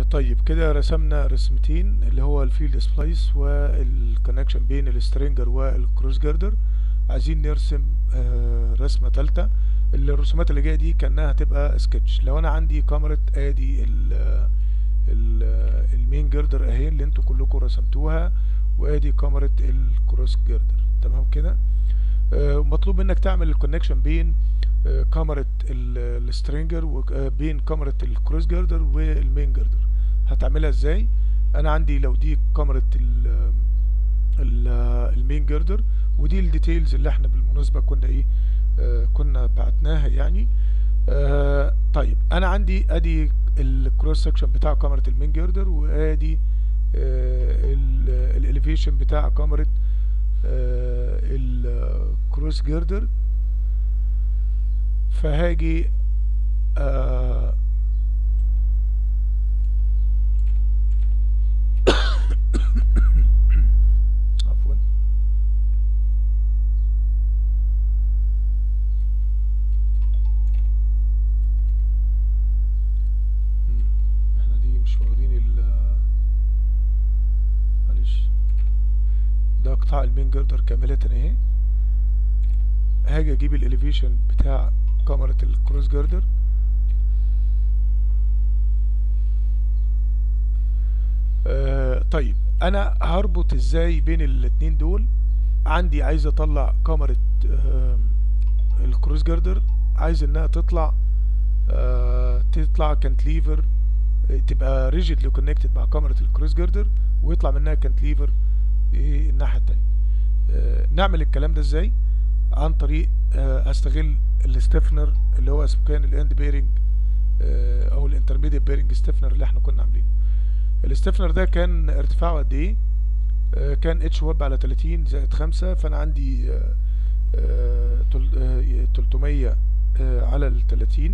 طيب كده رسمنا رسمتين اللي هو الفيلد سبلايس والكونكشن بين السترينجر والكروس جيردر عايزين نرسم آه رسمة تالتة الرسومات اللي جاية دي كأنها هتبقى سكتش لو انا عندي كاميرا ادي ال ال المين جيردر اهي اللي انتوا كلكم رسمتوها وادي كاميرا الكروس جيردر تمام كده آه مطلوب منك تعمل الكونكشن بين آه كاميرا السترينجر وبين كاميرا الكروس جيردر والمين جيردر هتعملها ازاي انا عندي لو دي كاميرا المين جيردر ودي الديتيلز اللي احنا بالمناسبة كنا ايه آه كنا بعتناها يعني آه طيب انا عندي ادي الكروس سكشن بتاع كاميرا المين جيردر وادي آه الاليفيشن بتاع كاميرا آه الكروس جيردر فهاجي آه عفوا مم. احنا دي مش واخدين ال معلش ده قطاع المين جردر كاملة اهي هاجي اجيب الاليفيشن بتاع كاميرا الكروس جردر آه طيب انا هربط ازاي بين الاتنين دول عندي عايز اطلع كاميرا آه الكروس جردر عايز انها تطلع آه تطلع كانتليفر تبقى ريجيدلي كونكتد مع كاميرا الكروس جردر ويطلع منها كانتليفر ايه الناحيه التانية آه نعمل الكلام ده ازاي عن طريق آه استغل الستيفنر اللي هو اسمه كان الاند بيرنج آه او الانترميديت بيرنج ستيفنر اللي احنا كنا عاملينه الستيفنر ده كان ارتفاعه قد ايه آه كان اتش ويب على 30 زائد 5 فانا عندي آه آه تل- آه 300 آه على ال 30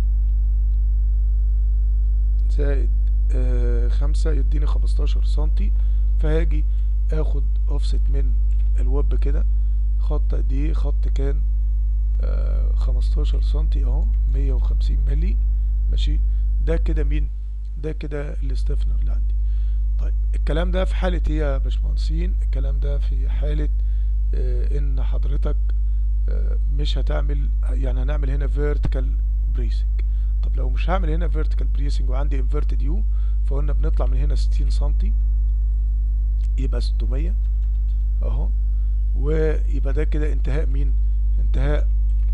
زائد آه 5 يديني 15 سنتي فهاجي اخد اوفست من الويب كده خط قد ايه خط كان آه 15 سنتي اهو 150 ملي ماشي ده كده مين ده كده الاستفنر اللي عندي طيب الكلام ده في حالة ايه يا باشمهندسين الكلام ده في حالة آه ان حضرتك آه مش هتعمل يعني هنعمل هنا vertical bracing طب لو مش هعمل هنا vertical bracing وعندي inverted U فقلنا بنطلع من هنا 60 سنتي يبقى 600 اهو ويبقى ده كده انتهاء مين انتهاء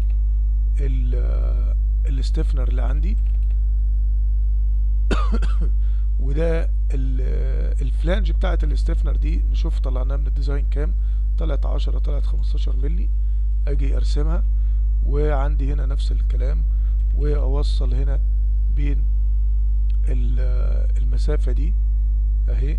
ال الاستفنر اللي عندي وده ال- الفلانج بتاعت الاستفنر دي نشوف طلعناها من الديزاين كام طلعت 10 طلعت 15 ملي اجي ارسمها وعندي هنا نفس الكلام واوصل هنا بين ال- المسافة دي اهي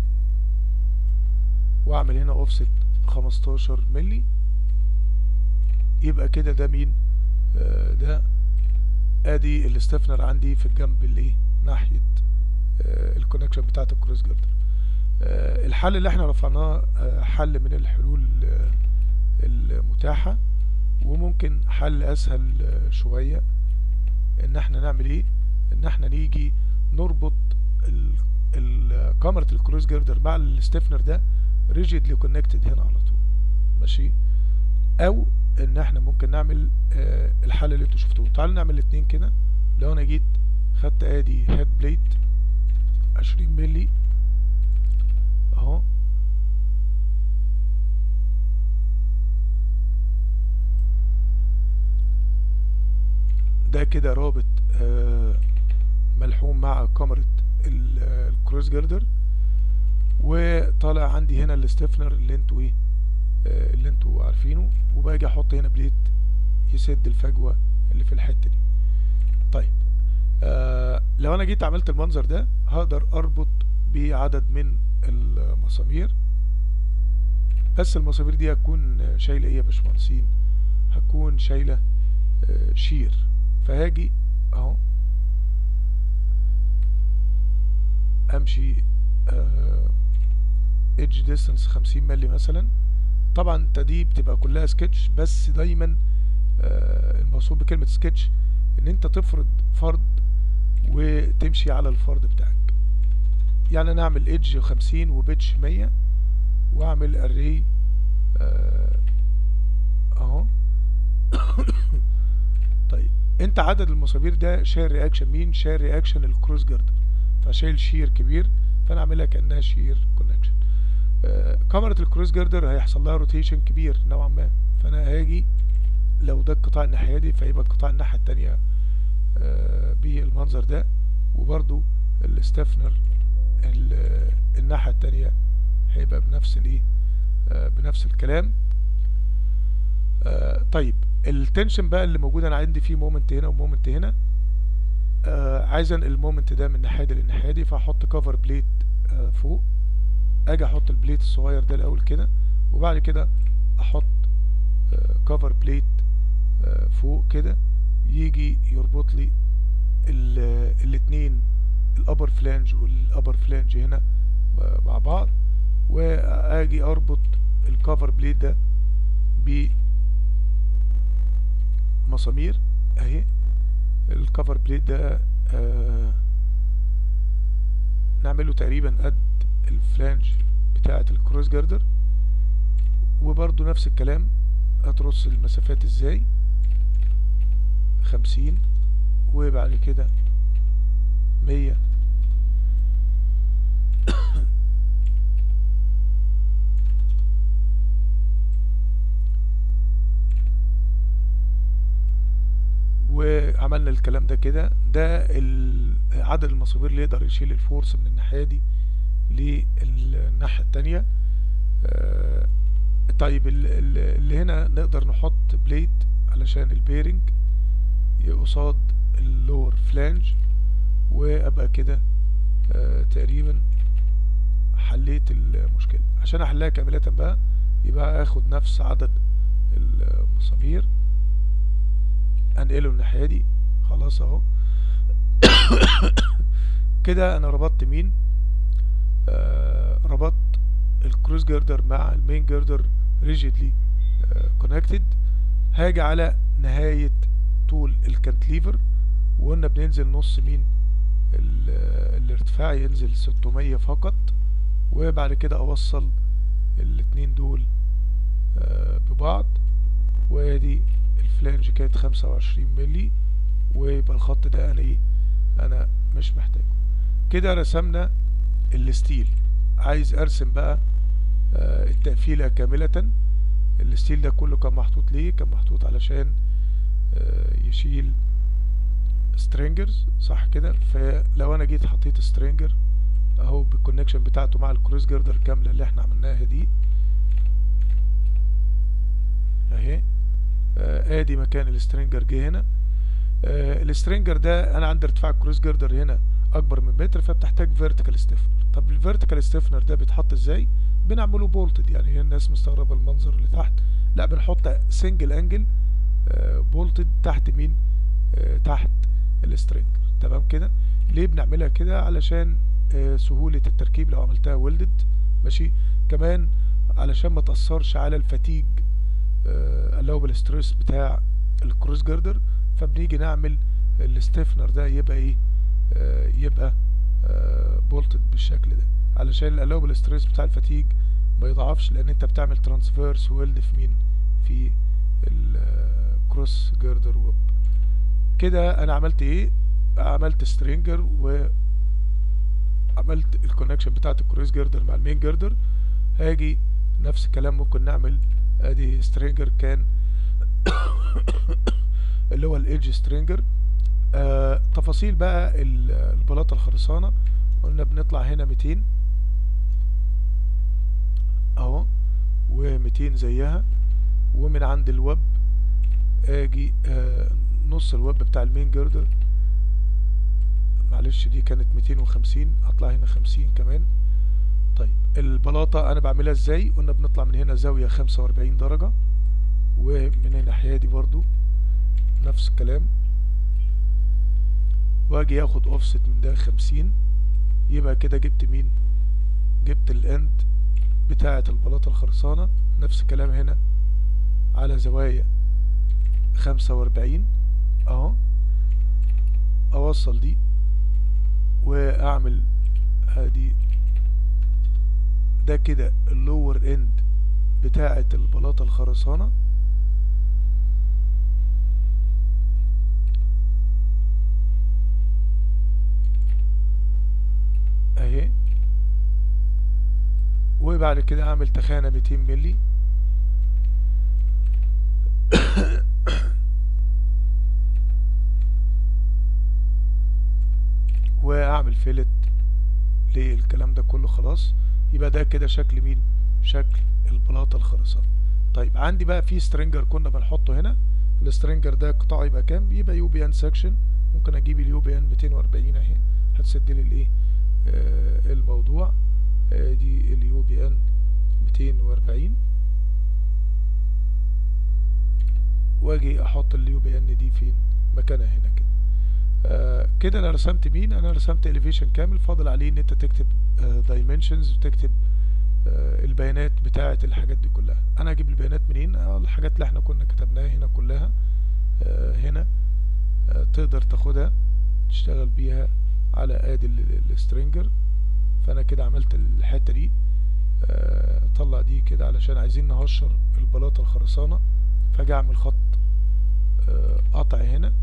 واعمل هنا اوفست 15 ملي يبقى كده ده مين آه ده ادي الاستفنر عندي في الجنب الايه ناحية آه الكونكشن بتاعت الكروس جردر آه الحل اللي احنا رفعناه آه حل من الحلول آه المتاحة وممكن حل اسهل آه شوية ان احنا نعمل ايه ان احنا نيجي نربط ال- ال- كاميرا الكروس جردر مع الاستفنر ده ريجيدلي كونكتد هنا على طول ماشي او ان احنا ممكن نعمل آه الحل اللي انتوا شفتوه تعالوا نعمل الاتنين كده لو انا جيت خدت ادي هيد بليت 20 ملي اهو ده كده رابط آه ملحوم مع كاميرا ال- آه، الكروس جردر وطالع عندي هنا الاستفنر اللي انتوا ايه آه، اللي انتوا عارفينه وباجي احط هنا بليت يسد الفجوة اللي في الحتة دي طيب آه لو انا جيت عملت المنظر ده هقدر اربط بعدد من المسامير بس المسامير دي هتكون آه، شايلة ايه يا باشمهندسين هتكون شايلة آه شير فهاجي اهو امشي ايدج ديستانس 50 مللي مثلا طبعا انت دي بتبقى كلها سكتش بس دايما آه، المقصود بكلمة سكتش ان انت تفرض فرض وتمشي على الفرض بتاعك يعني انا اعمل ايدج خمسين وبيتش مية واعمل اري اهو طيب انت عدد المسامير ده شايل رياكشن مين شايل رياكشن الكروس جاردر فشايل شير كبير فانا اعملها كانها شير كونكشن آه كاميرا الكروس جاردر هيحصل لها روتيشن كبير نوعا ما فانا هاجي لو ده القطاع الناحيه دي فيبقى القطاع الناحيه التانية آه بالمنظر ده وبرضو الاستفنر الناحيه التانية هيبقى بنفس الايه آه بنفس الكلام آه طيب التنشن بقى اللي موجود انا عندي فيه مومنت هنا ومومنت هنا آه عايز انقل المومنت ده من الناحيه دي للناحيه دي فاحط كفر بليت آه فوق اجي احط البليت الصغير ده الاول كده وبعد كده احط آه كفر بليت آه فوق كده يجي يربط لي الاتنين الابر فلانج والابر فلانج هنا مع بعض واجي اربط الكفر بليت ده بمسامير اهي الكفر بليت ده آه نعمله تقريبا قد الفلانج بتاعة الكروس جاردر وبرضو نفس الكلام هترص المسافات ازاي خمسين وبعد كده مية وعملنا الكلام ده كده ده عدد المسامير اللي يقدر يشيل الفورس من الناحية دي للناحية التانية آه طيب اللي هنا نقدر نحط بليت علشان البيرنج قصاد اللور فلانج وابقى كده آه تقريبا حليت المشكلة عشان احلها كاملة بقى يبقى اخد نفس عدد المسامير انقله الناحية دي خلاص اهو كده انا ربطت مين آه ربطت الكروس جيردر مع المين جيردر ريجيدلي كونكتد هاجي على نهاية طول الكانتليفر وقلنا بننزل نص مين الارتفاع ينزل 600 فقط وبعد كده اوصل الاتنين دول آه ببعض وادي الفلانج كانت 25 ملي ويبقى الخط ده انا ايه انا مش محتاجه كده رسمنا الستيل عايز ارسم بقى آه التقفيلة كاملة الستيل ده كله كان محطوط ليه كان محطوط علشان آه يشيل سترينجرز صح كده فلو انا جيت حطيت سترينجر اهو بالكونكشن بتاعته مع الكروس جيردر كاملة اللي احنا عملناها دي اهي آه ادي مكان السترينجر جه هنا آه السترينجر ده انا عندي ارتفاع الكروس جيردر هنا اكبر من متر فبتحتاج فيرتيكال ستيفنر طب الفيرتيكال ستيفنر ده بيتحط ازاي بنعمله بولتد يعني هي الناس مستغربه المنظر اللي تحت لا بنحط سنجل انجل آه بولتد تحت مين آه تحت السترينجر تمام كده ليه بنعملها كده علشان آه سهوله التركيب لو عملتها ويلدد ماشي كمان علشان ما تاثرش على الفتيج اللوبل ستريس بتاع الكروس جاردر فبنيجي نعمل الستيفنر ده يبقى ايه آه يبقى آه بولتد بالشكل ده علشان الالوبل ستريس بتاع الفتيج ما يضعفش لان انت بتعمل ترانسفيرس ويلد في مين في الكروس جاردر ويب كده انا عملت ايه عملت سترينجر و عملت الكونكشن بتاعت الكروس جاردر مع المين جاردر هاجي نفس الكلام ممكن نعمل ادي سترينجر كان اللي هو الايدج سترينجر آه تفاصيل بقى البلاطه الخرسانه قلنا بنطلع هنا 200 اهو و200 زيها ومن عند الويب اجي آه نص الويب بتاع المين جردر معلش دي كانت 250 اطلع هنا 50 كمان طيب البلاطة انا بعملها ازاي قلنا بنطلع من هنا زاوية 45 درجة ومن الناحية دي برضو نفس الكلام واجي اخد اوفست من ده 50 يبقى كده جبت مين جبت الاند بتاعة البلاطة الخرسانة نفس الكلام هنا على زوايا 45 اهو اوصل دي واعمل ادي ده كده اللور اند بتاعة البلاطة الخرسانة اهي وبعد كده اعمل تخانة 200 ملي واعمل فيلت للكلام ده كله خلاص يبقى ده كده شكل مين شكل البلاطة الخرسانة طيب عندي بقى في سترينجر كنا بنحطه هنا السترينجر ده قطاع يبقى كام يبقى يو بي ان سكشن ممكن اجيب اليو بي ان 240 اهي هتسد لي الايه آه الموضوع آه دي اليو بي ان 240 واجي احط اليو بي ان دي فين مكانها هنا كده آه كده انا رسمت مين انا رسمت elevation كامل فاضل عليه ان انت تكتب آه dimensions وتكتب آه البيانات بتاعه الحاجات دي كلها انا اجيب البيانات منين آه الحاجات اللي احنا كنا كتبناها هنا كلها آه هنا آه تقدر تاخدها تشتغل بيها على ادي السترينجر فانا كده عملت الحته دي آه طلع دي كده علشان عايزين نهشر البلاطه الخرسانه فاجي اعمل خط آه قطع هنا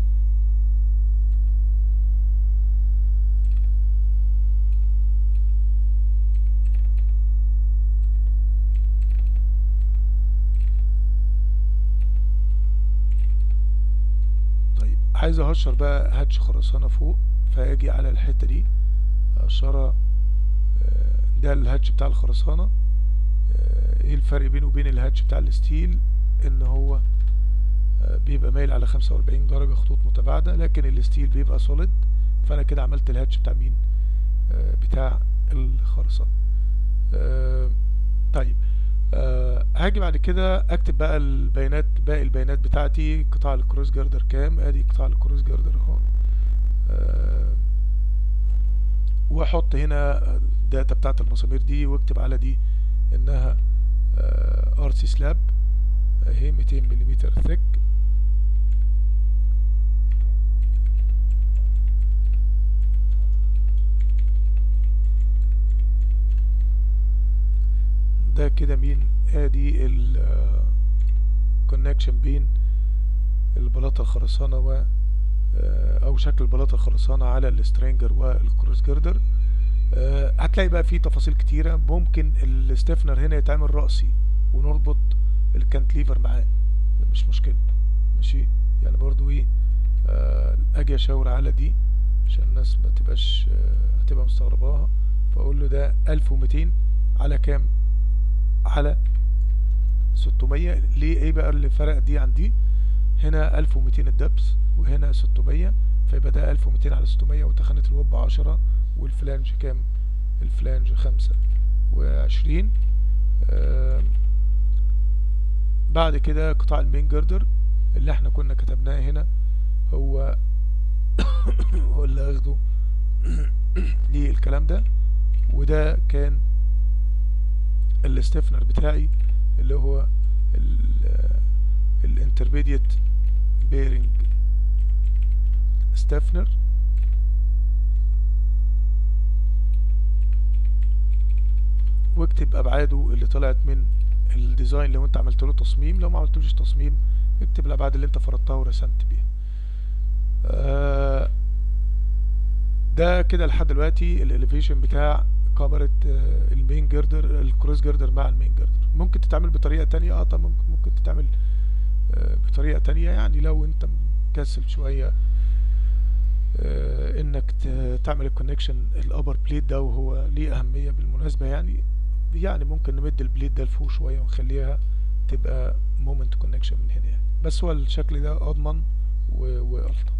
طيب عايز اهشر بقى هاتش خرسانة فوق فاجي على الحتة دي هشرها ده الهاتش بتاع الخرسانة ايه الفرق بينه وبين الهاتش بتاع الستيل ان هو بيبقى مايل على خمسة واربعين درجة خطوط متباعدة لكن الستيل بيبقى سوليد فانا كده عملت الهاتش بتاع مين بتاع الخرسانة طيب أه هاجي بعد كده اكتب بقى البيانات باقي البيانات بتاعتي قطاع الكروس جاردر كام ادي قطاع الكروس جاردر اهو أه واحط هنا الداتا بتاعت المسامير دي واكتب على دي انها ار سي سلاب اهي 200 ملم ثيك ده كده مين ادي الكونكشن بين البلاطة الخرسانة و او شكل البلاطة الخرسانة على السترينجر والكروس جردر هتلاقي بقى فيه تفاصيل كتيرة ممكن الستيفنر هنا يتعمل رأسي ونربط الكانتليفر معاه مش مشكلة ماشي يعني برضو ايه اجي اشاور على دي عشان الناس ما تبقاش هتبقى مستغرباها فاقول له ده 1200 على كام على 600 ليه ايه بقى اللي فرق دي عن دي هنا 1200 الدبس وهنا 600 فيبقى ده 1200 على 600 وتخانة الوب 10 والفلانج كام الفلانج 25 آه بعد كده قطاع المين جردر اللي احنا كنا كتبناه هنا هو هو اللي اخده للكلام ده وده كان الاستفنر بتاعي اللي هو الانترميديت بيرنج ستيفنر واكتب ابعاده اللي طلعت من الديزاين لو انت عملت له تصميم لو ما عملتلوش تصميم اكتب الابعاد اللي انت فرضتها ورسمت بيها آه ده كده لحد دلوقتي الاليفيشن بتاع كاميرا آه المين جردر الكروس جردر مع المين جردر ممكن تتعمل بطريقه تانية اه طبعا ممكن, ممكن تتعمل آه بطريقه تانية يعني لو انت مكسل شويه آه انك تعمل الكونكشن الابر بليت ده وهو ليه اهميه بالمناسبه يعني يعني ممكن نمد البليت ده لفوق شويه ونخليها تبقى مومنت كونكشن من هنا يعني بس هو الشكل ده اضمن والطف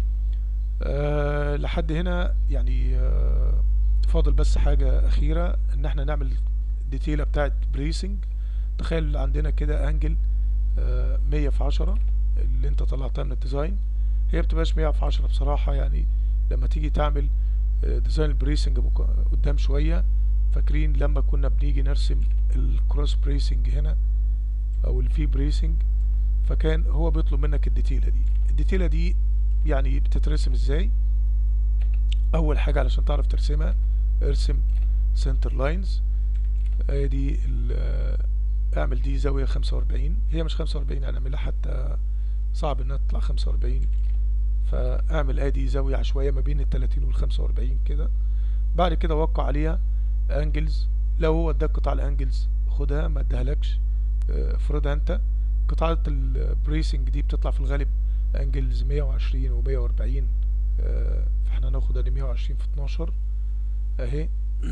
أه لحد هنا يعني أه فاضل بس حاجه اخيره ان احنا نعمل ديتيله بتاعه بريسنج تخيل عندنا كده انجل أه مية في عشرة اللي انت طلعتها من الديزاين هي بتبقاش مية في عشرة بصراحة يعني لما تيجي تعمل ديزاين البريسنج قدام شوية فاكرين لما كنا بنيجي نرسم الكروس بريسنج هنا او الفي بريسنج فكان هو بيطلب منك الديتيلة دي الديتيلة دي يعني بتترسم ازاي اول حاجة علشان تعرف ترسمها ارسم سنتر لاينز ادي ال- اعمل دي زاوية خمسة واربعين هي مش خمسة واربعين هنعملها حتى صعب انها تطلع خمسة واربعين فاعمل ادي زاوية عشوائية ما بين التلاتين والخمسة واربعين كده بعد كده وقع عليها انجلز لو هو اداك قطع الانجلز خدها ما ادهالكش اه، افرضها انت قطعة البريسنج دي بتطلع في الغالب انجلز 120 و 140 اه، فاحنا هناخد ادي 120 في 12 اهي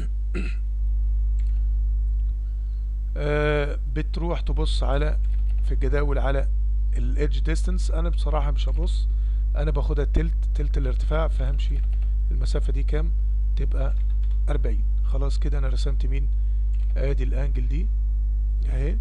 اه، بتروح تبص على في الجداول على الايدج ديستانس انا بصراحة مش هبص انا باخدها تلت تلت الارتفاع فهمشي المسافة دي كام تبقى 40 خلاص كده انا رسمت مين ادي الانجل دي اهي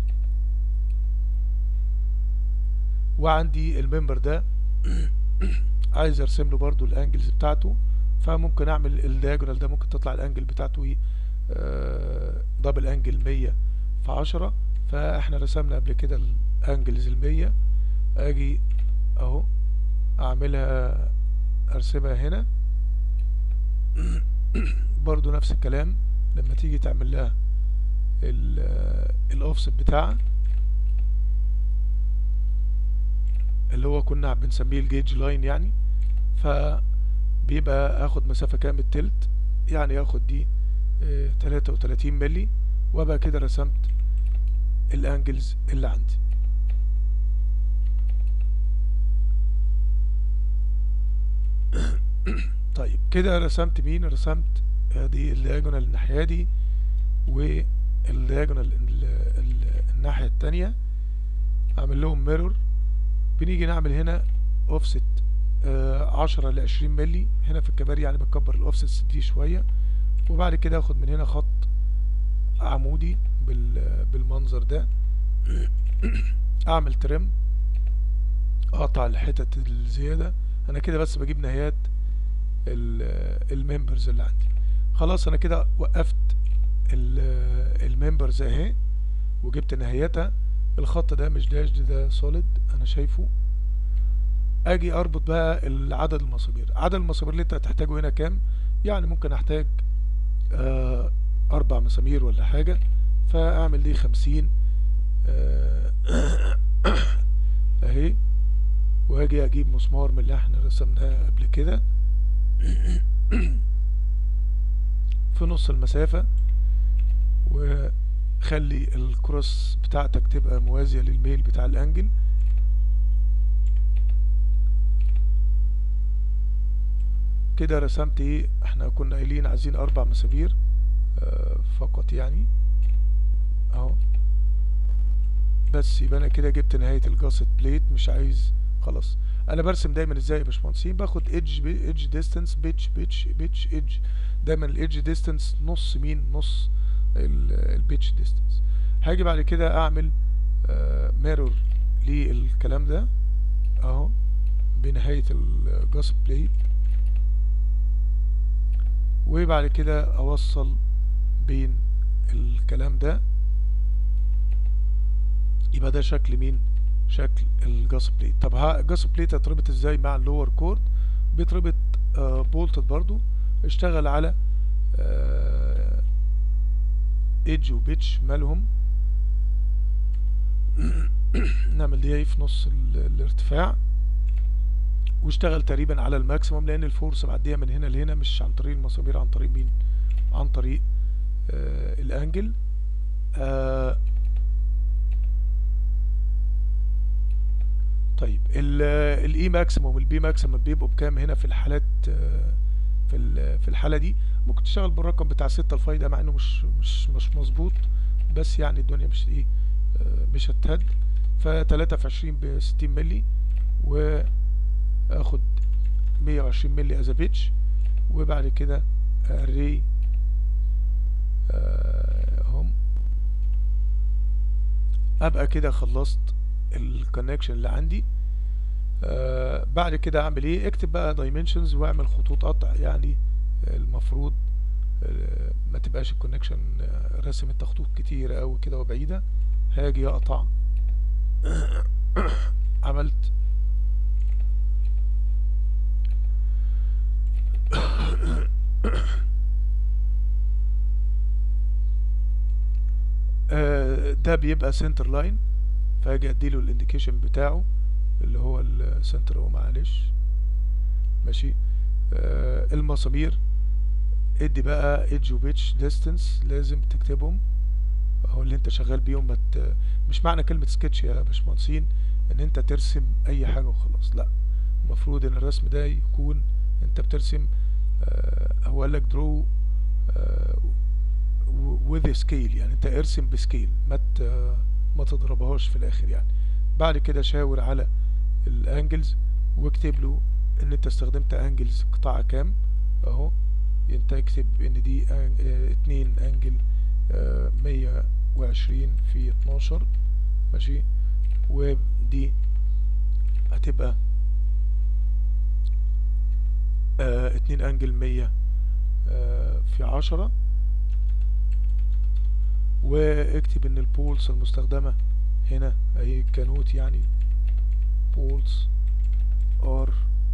وعندي الممبر ده عايز ارسم له برضو الانجلز بتاعته فممكن اعمل الدياجونال ده ممكن تطلع الانجل بتاعته ايه آه، دبل انجل 100 في 10 فاحنا رسمنا قبل كده الانجلز ال 100 اجي اهو اعملها ارسمها هنا برضو نفس الكلام لما تيجي تعمل لها الاوفست بتاعها اللي هو كنا بنسميه الجيج لاين يعني فبيبقى اخد مسافة كام التلت يعني اخد دي اه 33 ملي وابقى كده رسمت الانجلز اللي عندي طيب كده رسمت مين رسمت ادي الدياجونال الناحية دي والدياجونال ال- ال- الناحية التانية اعمل لهم ميرور بنيجي نعمل هنا اوفست عشرة لعشرين ملي هنا في الكباري يعني بكبر الاوفست دي شوية وبعد كده اخد من هنا خط عمودي بال بالمنظر ده اعمل ترم اقطع الحتت الزيادة انا كده بس بجيب نهايات الممبرز اللي عندي خلاص انا كده وقفت الممبرز اهي وجبت نهايتها الخط ده مش داش ده, ده سوليد انا شايفه اجي اربط بقى عدد المسامير عدد المسامير اللي انت هتحتاجه هنا كام يعني ممكن احتاج آه اربع مسامير ولا حاجة فاعمل دي خمسين آه اهي واجي اجيب مسمار من اللي احنا رسمناه قبل كده في نص المسافة وخلي الكروس بتاعتك تبقى موازية للميل بتاع الانجل كده رسمت ايه احنا كنا قايلين عايزين اربع مسامير آه فقط يعني اهو بس يبقى انا كده جبت نهاية الجاست بليت مش عايز خلاص انا برسم دايما ازاي يا باشمهندسين باخد ايدج ايدج ديستانس بيتش بيتش بيتش ايدج دايما الايدج ديستانس نص مين نص البيتش ديستانس هاجي بعد كده اعمل آه ميرور للكلام ده اهو بنهاية الجاست بليت وبعد كده اوصل بين الكلام ده يبقى ده شكل مين شكل الجاس بليت طب ها الجاس بليت هتربط ازاي مع اللور كورد بيتربط آه بولتد برضو اشتغل على آه ايدج وبيتش مالهم نعمل دي في نص الارتفاع واشتغل تقريبا على الماكسيموم لان الفورس معديه من هنا لهنا مش عن طريق المسامير عن طريق مين عن طريق آه الانجل آه طيب الاي ماكسيموم والبي ماكسيموم بيبقوا بكام هنا في الحالات آه في في الحاله دي ممكن تشتغل بالرقم بتاع 6 الفايده مع انه مش مش مش مظبوط بس يعني الدنيا مش ايه آه مش هتهد ف3 في 20 ب 60 مللي و اخد 120 مللي از بيتش وبعد كده اري هم ابقى كده خلصت الكونكشن اللي عندي آه بعد كده اعمل ايه اكتب بقى دايمنشنز واعمل خطوط قطع يعني المفروض آه ما تبقاش الكونكشن آه راسم انت خطوط كتير قوي كده وبعيده هاجي اقطع عملت ده بيبقى سنتر لاين فاجي اديله الانديكيشن بتاعه اللي هو السنتر هو معلش ماشي آه المسامير ادي بقى ايدج وبيتش ديستنس لازم تكتبهم هو اللي انت شغال بيهم مت مش معنى كلمة سكتش يا باشمهندسين ان انت ترسم اي حاجة وخلاص لا المفروض ان الرسم ده يكون انت بترسم آه هو قال لك درو وذ سكيل يعني انت ارسم بسكيل ما ت- ما تضربهاش في الاخر يعني بعد كده شاور على الانجلز واكتب له ان انت استخدمت انجلز قطاع كام اهو انت اكتب ان دي أن- اه، اتنين انجل مية وعشرين في اتناشر ماشي ودي هتبقى اه، اتنين انجل مية اه، في عشرة واكتب ان البولز المستخدمة هنا اهي كنوت يعني بولز ار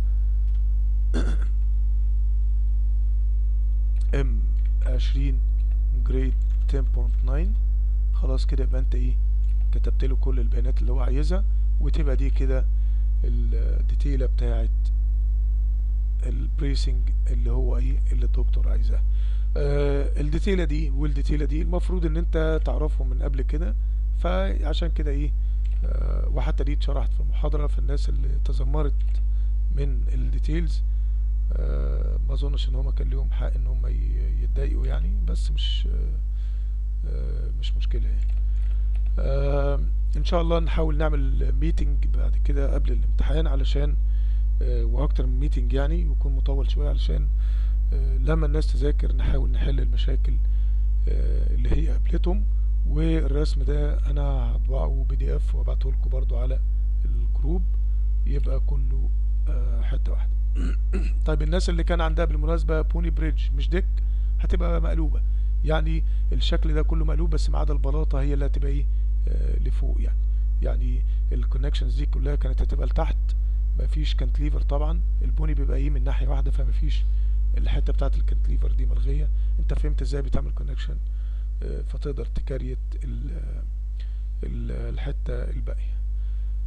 ام عشرين جريد 10.9 خلاص كده يبقى انت ايه كتبت له كل البيانات اللي هو عايزها وتبقى دي كده الديتيلة بتاعت البريسنج اللي هو ايه اللي الدكتور عايزاه آه الديتيلة دي والديتيلة دي المفروض ان انت تعرفهم من قبل كده فعشان كده ايه آه وحتى دي اتشرحت في المحاضرة في الناس اللي تذمرت من الديتيلز آه ما اظنش ان هما كان ليهم حق ان هما ي- يتضايقوا يعني بس مش آه آه مش مشكلة يعني آه ان شاء الله نحاول نعمل ميتنج بعد كده قبل الامتحان علشان آه واكتر من ميتنج يعني يكون مطول شوية علشان آه لما الناس تذاكر نحاول نحل المشاكل آه اللي هي قابلتهم والرسم ده انا هطبعه بي دي اف وابعته لكم برضو على الجروب يبقى كله آه حتة واحدة طيب الناس اللي كان عندها بالمناسبة بوني بريدج مش ديك هتبقى مقلوبة يعني الشكل ده كله مقلوب بس ما عدا البلاطة هي اللي هتبقى ايه آه لفوق يعني يعني الكونكشنز دي كلها كانت هتبقى لتحت مفيش كانتليفر طبعا البوني بيبقى ايه من ناحية واحدة فمفيش الحتة بتاعت الكانتليفر دي ملغية انت فهمت ازاي بتعمل كونكشن آه فتقدر تكريت ال- ال- الحتة الباقية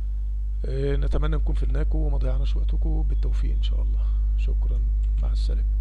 آه، نتمنى نكون فدناكم وما ضيعناش وقتكم بالتوفيق ان شاء الله شكرا مع السلامة